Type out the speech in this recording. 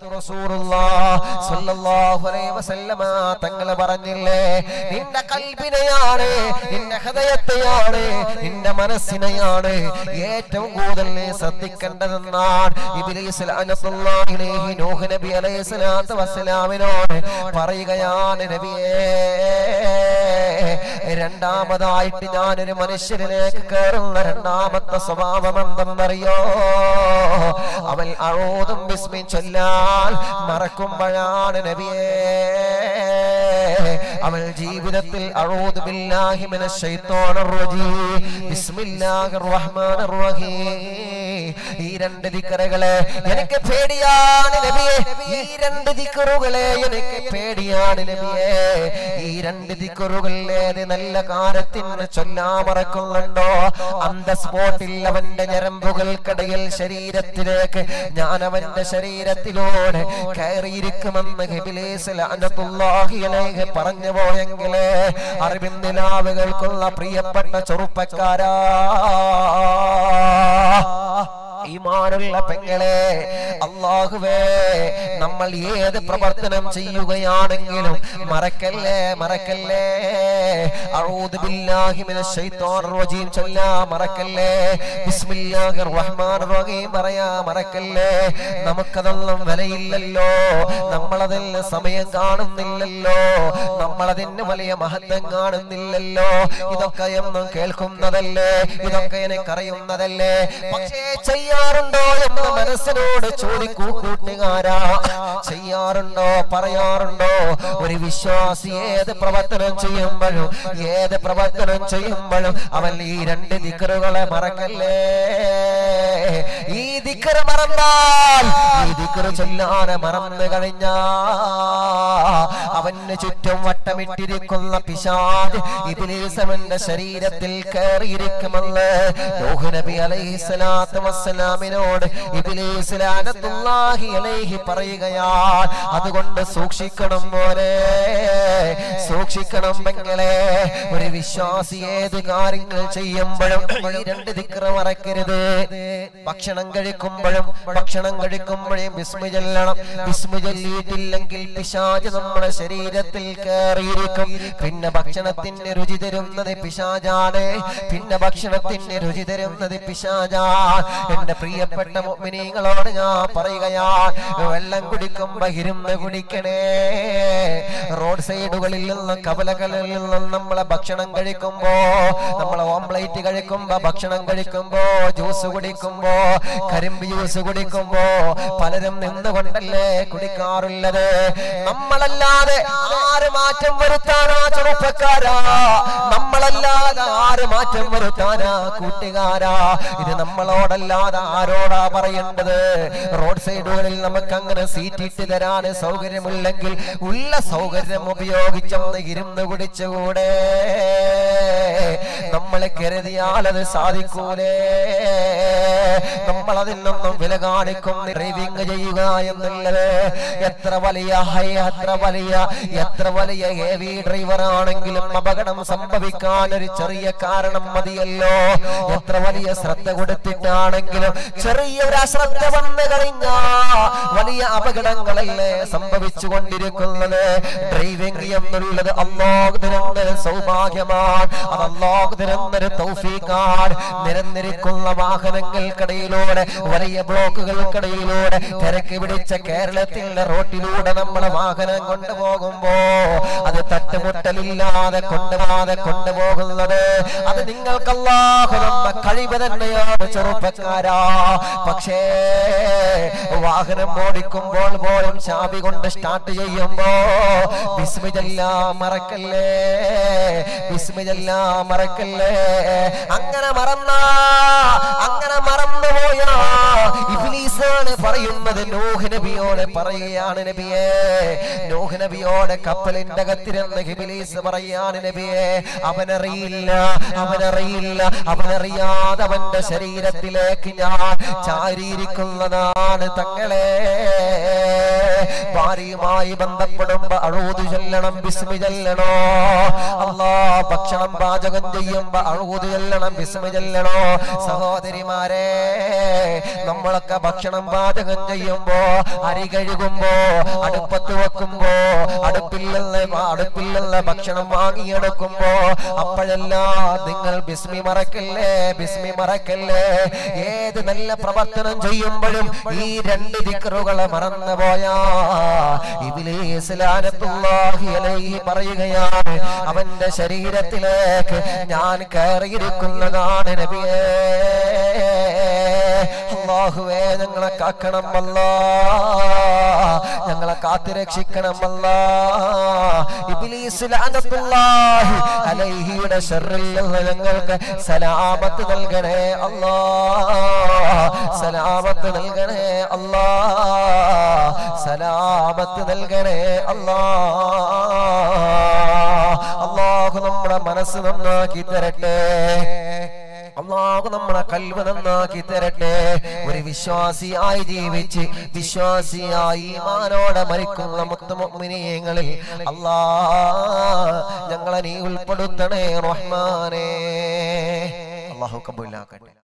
മുത്തു റസൂലുള്ളാഹ് സ്വല്ലല്ലാഹു അലൈഹി വസല്ലമ തങ്ങൾ പറഞ്ഞില്ലേ നിന്റെ കൽബിനെയാണ് നിന്റെ ഹൃദയത്തെയാണ് നിന്റെ മനസ്സിനെയാണ് ഏറ്റവും കൂടുതൽ നീ ശ്രദ്ധിക്കേണ്ടതെന്നാണ് ഇബ്ലീസ് ലഅനത്തുല്ലാഹി അലൈഹി നൂഹ് നബി അലൈഹി സ്വലാത്തു വസ്സലാമിനോട് പറയുകയാണ് നബിയേ രണ്ടാമതായിട്ട് ഞാനൊരു മനുഷ്യരിലേക്ക് കയറുന്ന രണ്ടാമത്തെ സ്വഭാവം എന്തെന്നറിയോ അവൻ അഴോതും വിസ്മിൻ ചൊല്ലാൽ മറക്കുമ്പോഴാണ് നബിയേ അവൻ ജീവിതത്തിൽ അഴോദ് ബില്ലാഹി മിനശ് ശൈത്വാനിർ റജീം ബിസ്മില്ലാഹിർ റഹ്മാനിർ റഹീം ഈ രണ്ട് ദിക്കറുകളെ എനിക്ക് പേടിയാണ് നബിയെ ഈ രണ്ട് ദിക്കറുകളെ എനിക്ക് പേടിയാണ് നബിയെ ഈ രണ്ട് ദിക്കറുകൾ ഏത് നല്ല കാര്യത്തിന് ചൊല്ലാ മറക്കുന്നുണ്ടോ അന്ത സ്പോട്ടിൽ അവന്റെ ഞരമ്പുകൾക്കിടയിൽ ശരീരത്തിലേക്ക് ഞാൻ അവന്റെ ശരീരത്തിലൂടെ കയറിയിരിക്കുമെന്ന് ഇബ്ലീസ് ലഅനത്തുല്ലാഹി അലൈഹി പറഞ്ഞു പോയെങ്കിലേ അറിവിന്ദിലാവുകൾക്കുള്ള പ്രിയപ്പെട്ട ചെറുപ്പക്കാരാ ഈമാനുള്ള പെങ്ങളെ അള്ളാഹുവേ നമ്മൾ ഏത് പ്രവർത്തനം ചെയ്യുകയാണെങ്കിലും മറക്കല്ലേ മറക്കല്ലേ അഊദു ബില്ലാഹി മിനശ് ശൈത്വാനിർ റജീം ചൊല്ലാ മറക്കല്ലേ ബിസ്മില്ലാഹിർ റഹ്മാനിർ റഹീം പറയാ മറക്കല്ലേ നമുക്കതൊന്നും വിലയില്ലല്ലോ നമ്മളതിൽ സമയം കാണുന്നില്ലല്ലോ നമ്മളതിന് വലിയ മഹത്വം കാണുന്നില്ലല്ലോ ഇതൊക്കെ എന്നും കേൾക്കുന്നതല്ലേ ഇതൊക്കെ എനിക്കറിയുന്നതല്ലേ പക്ഷേ ചെയ്യാറുണ്ടോ എന്ന് മനസ്സിനോട് ചോദിക്കൂ കൂട്ടുകാരാ ചെയ്യാറുണ്ടോ പറയാറുണ്ടോ ഒരു വിശ്വാസി ഏത് പ്രവർത്തനം ചെയ്യുമ്പോഴും ഏത് പ്രവർത്തനം ചെയ്യുമ്പോഴും അവൻ ഈ രണ്ട് ദിക്കറുകളെ മറക്കല്ലേ ഈ ദിക്കറ് മറന്നാൽ ഈ ദിക്കറ് ചൊല്ലാതെ മറന്നു കഴിഞ്ഞാ അവന് ചുറ്റും വട്ടമിട്ടിരിക്കുന്ന പിശാദ് ഇബിലീസവന്റെ ശരീരത്തിൽ കയറിയിരിക്കുമെന്ന് നൂഹ് നബി അലൈഹി സ്വലാത്തു വസ്സലാമിനോട് ഇബിലീസ് ലാനത്തുല്ലാഹി അലൈഹി പറയുകയാണ് അതുകൊണ്ട് സൂക്ഷിക്കണം മോനെ സൂക്ഷിക്കണം പെങ്ങളെ ഒരു വിശ്വാസി ഏത് കാര്യങ്ങൾ ചെയ്യുമ്പോഴും ഈ രണ്ട് ദിക്ര മറക്കരുത് ഭക്ഷണം കഴിക്കുമ്പോഴും ഭക്ഷണം കഴിക്കുമ്പോഴും വിസ്മു ചൊല്ലണം വിസ്മു ചൊല്ലിയിട്ടില്ലെങ്കിൽ പിശാജ് നമ്മുടെ ശരീരത്തിൽ കയറിയിരിക്കും പിന്നെ ഭക്ഷണത്തിന് രുചി തരുന്നത് പിശാജാണ് പിന്നെ ഭക്ഷണത്തിന് രുചി തരുന്നത് പിശാജാണ് എന്റെ പ്രിയപ്പെട്ട മുഅ്മിനീങ്ങളോട് ഞാൻ പറയുകയാണ് വെള്ളം കുടിക്കുമ്പോ ഇരുന്ന് കുടിക്കണേ റോഡ് സൈഡുകളിൽ നിന്നും കവലകളിൽ നിന്നും നമ്മളെ ഭക്ഷണം കഴിക്കുമ്പോ നമ്മളെ ഓംപ്ലേറ്റ് കഴിക്കുമ്പോ ഭക്ഷണം കഴിക്കുമ്പോ ജ്യൂസ് കുടിക്കുമ്പോ കരിമ്പ് ജ്യൂസ് കുടിക്കുമ്പോ പലരും നിന്നുകൊണ്ടല്ലേ കുടിക്കാറുള്ളത് നമ്മളല്ലാതെ ആര് മാറ്റം വരുത്താനാ ചെറുപ്പക്കാരാ നമ്മളല്ലാതെ ആര് മാറ്റം വരുത്താനാ കൂട്ടുകാരാ ഇത് നമ്മളോടല്ലാതെ ആരോടാ പറയേണ്ടത് റോഡ് സൈഡുകളിൽ നമുക്ക് അങ്ങനെ സീറ്റ് ഇട്ട് തരാൻ സൗകര്യമില്ലെങ്കിൽ ഉള്ള സൗകര്യം ഉപയോഗിച്ചൊന്ന് ഇരുന്ന് കുടിച്ചുകൂടെ നമ്മളെ കരുതിയാൽ അത് സാധിക്കൂലേ നമ്മൾ അതിൽ നിന്നും വില കാണിക്കും ഡ്രൈവിംഗ് ചെയ്യുക എന്നുള്ളത് എത്ര വലിയ ഹൈ എത്ര വലിയ എത്ര വലിയ ഹെവി ഡ്രൈവർ ആണെങ്കിലും അപകടം സംഭവിക്കാൻ ഒരു ചെറിയ കാരണം മതിയല്ലോ എത്ര വലിയ ശ്രദ്ധ കൊടുത്തിട്ടാണെങ്കിലും ചെറിയ ഒരു അശ്രദ്ധ വന്നു കഴിഞ്ഞാ വലിയ അപകടങ്ങളല്ലേ സംഭവിച്ചു കൊണ്ടിരിക്കുന്നത് ഡ്രൈവിംഗ് എന്നുള്ളത് അള്ളാഹുദിനൊരു സൗഭാഗ്യമാണ് അത് അള്ളാഹുദിനൊരു തൗഫീഖാണ് നിരന്നിരിക്കുന്ന വാഹനങ്ങൾക്കിടയിലൂടെ വലിയ ബ്ലോക്കുകൾക്കിടയിലൂടെ തിരക്ക് പിടിച്ച കേരളത്തിന്റെ റോട്ടിലൂടെ നമ്മളെ വാഹനം കൊണ്ടുപോകുമ്പോ അത് തട്ടുമുട്ടലില്ലാതെ കൊണ്ടുപോകാതെ കൊണ്ടുപോകുന്നത് അത് നിങ്ങൾക്ക് അല്ലാഹു തന്ന കഴിവ് തന്നെയാണ് ചെറുപ്പക്കാരാ പക്ഷേ വാഹനം ഓടിക്കുമ്പോൾ പോലും ചാവി കൊണ്ട് സ്റ്റാർട്ട് ചെയ്യുമ്പോ വിസ്മിതെല്ലാം മറക്കല്ലേ വിസ്മിതെല്ലാം മറക്കല്ലേ അങ്ങനെ മറന്ന അങ്ങനെ മറന്നുപോയ ഇബ്ലീസാണ് പറയുന്നത് നോഹ് നബിയോട് പറയുകയാണ് നബിയെ നോഹ് നബിയോട് കപ്പലിന്റെ അകത്തിരുന്ന് ഇബ്ലീസ് പറയാണ് നബിയെ അവനറിയില്ല അവനറിയില്ല അവനറിയാതെ അവന്റെ ശരീരത്തിലേക്ക് ഞാൻ ചാരിയിരിക്കുന്നതാണ് തങ്ങളെ ഭാര്യയുമായി ബന്ധപ്പെടുമ്പോ അഴൂത് ചൊല്ലണം ബിസ്മി ചൊല്ലണോ അല്ലാ ഭക്ഷണം പാചകം ചെയ്യുമ്പോ അഴൂത് ചൊല്ലണം ബിസ്മി ചൊല്ലണോ സഹോദരിമാരെ നമ്മളൊക്കെ ഭക്ഷണം പാചകം ചെയ്യുമ്പോ അരി കഴുകുമ്പോ അടുപ്പത്ത് വെക്കുമ്പോ അടുപ്പിൽ നിന്ന് അടുപ്പിൽ നിന്ന് ഭക്ഷണം വാങ്ങിയെടുക്കുമ്പോ അപ്പോഴെല്ലാം നിങ്ങൾ ബിസ്മി മറക്കല്ലേ ബിസ്മി മറക്കല്ലേ ഏത് നല്ല പ്രവർത്തനം ചെയ്യുമ്പോഴും ഈ രണ്ട് ദിക്കറുകളെ മറന്നുപോയാ ഇബ്ലീസ് ലാനത്തുല്ലാഹി അലൈഹി പറയുകയാണ് അവന്റെ ശരീരത്തിലേക്ക് ഞാൻ കയറിയിരിക്കുന്നതാണ് നബിയേ അള്ളാഹുവേ ഞങ്ങളെ കാക്കണം അല്ലാ ഞങ്ങളെ കാത്തുരക്ഷിക്കണം അല്ലാ ഇബ്ലീസ് ലഅനത്തുല്ലാഹി അലൈഹിയുടെ ശർറിൽ നിന്ന് ഞങ്ങൾക്ക് സലാമത്ത് നൽകണേ അല്ലാ സലാമത്ത് നൽകണേ അല്ലാ സലാമത്ത് നൽകണേ അല്ലാ അള്ളാഹു നമ്മുടെ മനസ്സ് നന്നാക്കി തരട്ടെ അള്ളാഹു നമ്മളെ കൽവ് നന്നാക്കി തരട്ടെ ഒരു വിശ്വാസിയായി ജീവിച്ച് വിശ്വാസിയായി ഈമാനോടെ മരിക്കുന്ന മുത്തമുഗ്മിനിയങ്ങളിൽ അല്ലാ ഞങ്ങളെ നീ ഉൾപ്പെടുത്തണേ റഹ്മാനേ അള്ളാഹു കബൂലാക്കട്ടെ